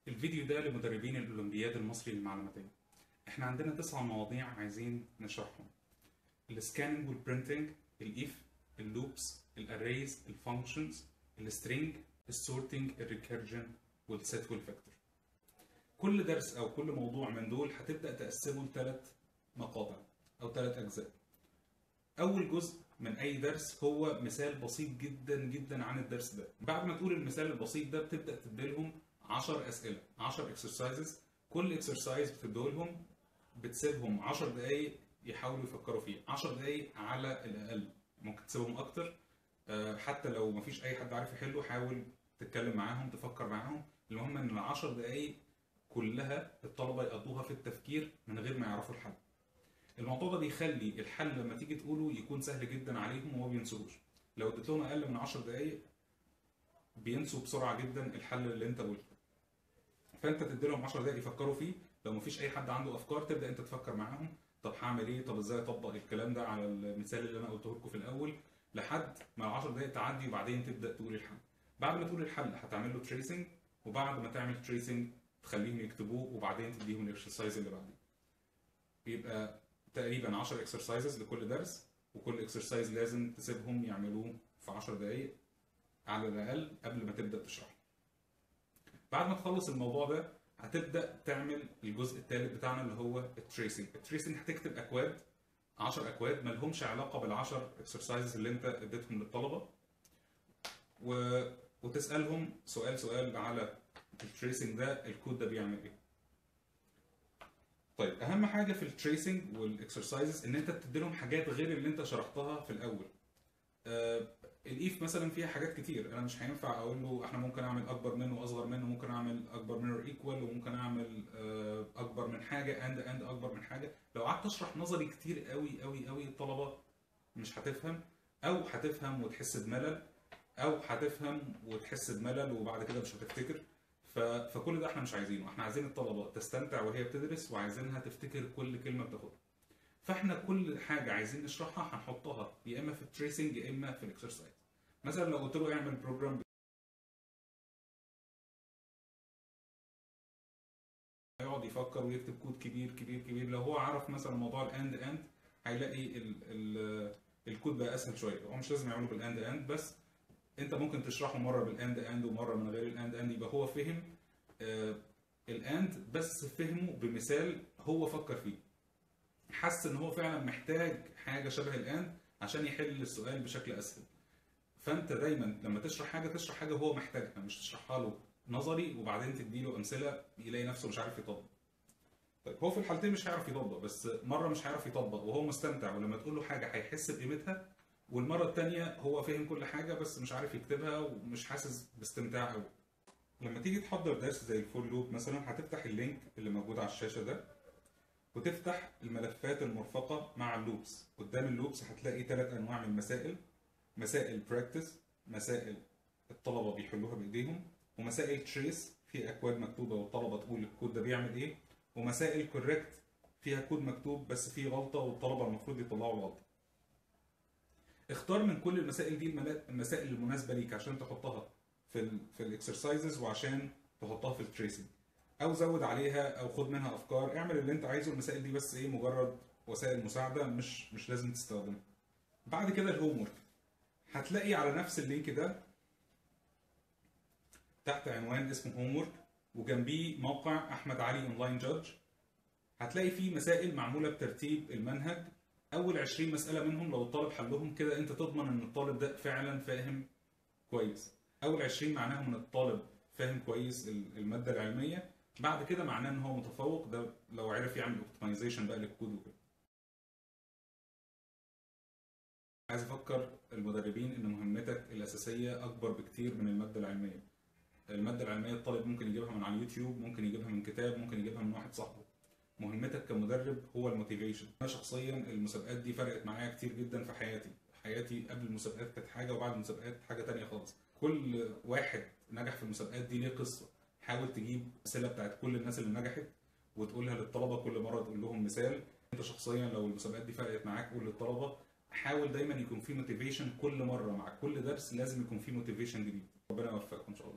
الفيديو ده لمدربين الأولمبياد المصري للمعلوماتية احنا عندنا تسع مواضيع عايزين نشرحهم السكاننج والبرنتنج الايف اللوبس الاريز الفانكشنز السترينج السورتنج الريكيرجن والسيت والفاكتور كل درس او كل موضوع من دول هتبدا تقسمه لثلاث مقاطع او ثلاث اجزاء اول جزء من اي درس هو مثال بسيط جدا جدا عن الدرس ده بعد ما تقول المثال البسيط ده بتبدا تديلهم 10 اسئله 10 اكسرسايزز كل اكسرسايز بتديلهم بتسيبهم 10 دقائق يحاولوا يفكروا فيه 10 دقائق على الاقل ممكن تسيبهم اكتر آه، حتى لو مفيش اي حد عارف يحله حاول تتكلم معاهم تفكر معاهم المهم ان ال 10 دقائق كلها الطلبه يقضوها في التفكير من غير ما يعرفوا الحل الموضوع ده بيخلي الحل لما تيجي تقوله يكون سهل جدا عليهم وما بينسوهوش لو اديت لهم اقل من 10 دقائق بينسوا بسرعه جدا الحل اللي انت قلته فانت تدي لهم 10 دقائق يفكروا فيه لو مفيش اي حد عنده افكار تبدا انت تفكر معاهم طب هعمل ايه طب ازاي اطبق الكلام ده على المثال اللي انا قلته لكم في الاول لحد ما ال 10 دقائق تعدي وبعدين تبدا تقول الحل بعد ما تقول الحل هتعمل له تريسنج وبعد ما تعمل تريسنج تخليهم يكتبوه وبعدين تديهم الاكسرسايز اللي بعديه بيبقى تقريبا 10 اكسرسايزز لكل درس وكل اكسرسايز لازم تسيبهم يعملوه في 10 دقائق على الاقل قبل ما تبدا تشرح بعد ما تخلص الموضوع ده هتبدا تعمل الجزء الثالث بتاعنا اللي هو التريسنج التريسنج هتكتب اكواد 10 اكواد ما لهمش علاقه بال10 اكسرسايزز اللي انت اديتهم للطلبه و... وتسالهم سؤال سؤال على التريسنج ده الكود ده بيعمل ايه طيب اهم حاجه في التريسنج والاكسرسايزز ان انت بتدي لهم حاجات غير اللي انت شرحتها في الاول آه الايف مثلا فيها حاجات كتير انا مش هينفع اقول له احنا ممكن اعمل اكبر منه واصغر منه ممكن اعمل اكبر منه ايكوال وممكن اعمل آه اكبر من حاجه اند اند اكبر من حاجه لو قعدت اشرح نظري كتير قوي قوي قوي الطلبه مش هتفهم او هتفهم وتحس بملل او هتفهم وتحس بملل وبعد كده مش هتفتكر ف... فكل ده احنا مش عايزينه احنا عايزين الطلبه تستمتع وهي بتدرس وعايزينها تفتكر كل كلمه بتاخدها فاحنا كل حاجه عايزين نشرحها هنحطها يا اما في التريسنج يا اما في الاكسرسايز مثلا لو قلت له اعمل بروجرام هيقعد يفكر ويكتب كود كبير كبير كبير لو هو عرف مثلا موضوع الاند اند هيلاقي ال ال الكود بقى اسهل شويه هو مش لازم يعمله بالاند اند بس انت ممكن تشرحه مره بالاند اند ومره من غير الاند اند يبقى هو فهم آه الاند بس فهمه بمثال هو فكر فيه حس ان هو فعلا محتاج حاجه شبه الاند عشان يحل السؤال بشكل اسهل فانت دايما لما تشرح حاجه تشرح حاجه هو محتاجها مش تشرحها له نظري وبعدين تديله امثله يلاقي نفسه مش عارف يطبق طيب هو في الحالتين مش هيعرف يطبق بس مره مش هيعرف يطبق وهو مستمتع ولما تقول له حاجه هيحس بقيمتها والمره الثانيه هو فاهم كل حاجه بس مش عارف يكتبها ومش حاسس باستمتاع قوي لما تيجي تحضر درس زي الفول لوب مثلا هتفتح اللينك اللي موجود على الشاشه ده وتفتح الملفات المرفقه مع اللوبس قدام اللوبس هتلاقي ثلاث انواع من المسائل مسائل براكتس مسائل الطلبه بيحلوها بايديهم ومسائل تريس في اكواد مكتوبه والطلبه تقول الكود ده بيعمل ايه ومسائل كوريكت فيها كود مكتوب بس فيه غلطه والطلبه المفروض يطلعوا الغلطه اختار من كل المسائل دي المسائل المناسبه ليك عشان تحطها في ال في الاكسرسايزز وعشان تحطها في التريسنج او زود عليها او خد منها افكار اعمل اللي انت عايزه المسائل دي بس ايه مجرد وسائل مساعده مش مش لازم تستخدمها بعد كده الهوم ورك هتلاقي على نفس اللينك ده تحت عنوان اسمه هوم ورك وجنبيه موقع احمد علي اونلاين جادج هتلاقي فيه مسائل معموله بترتيب المنهج اول 20 مساله منهم لو الطالب حلهم كده انت تضمن ان الطالب ده فعلا فاهم كويس اول 20 معناهم ان الطالب فاهم كويس الماده العلميه بعد كده معناه ان هو متفوق ده لو عرف يعمل اوبتمايزيشن بقى للكود وكده عايز افكر المدربين ان مهمتك الاساسيه اكبر بكتير من الماده العلميه الماده العلميه الطالب ممكن يجيبها من على اليوتيوب ممكن يجيبها من كتاب ممكن يجيبها من واحد صاحبه مهمتك كمدرب هو الموتيفيشن انا شخصيا المسابقات دي فرقت معايا كتير جدا في حياتي حياتي قبل المسابقات كانت حاجه وبعد المسابقات حاجه تانية خالص كل واحد نجح في المسابقات دي ليه قصه حاول تجيب امثله بتاعت كل الناس اللي نجحت وتقولها للطلبه كل مره تقول لهم مثال انت شخصيا لو المسابقات دي فرقت معاك قول للطلبه حاول دايما يكون في موتيفيشن كل مره مع كل درس لازم يكون في موتيفيشن جديد ربنا يوفقكم ان شاء الله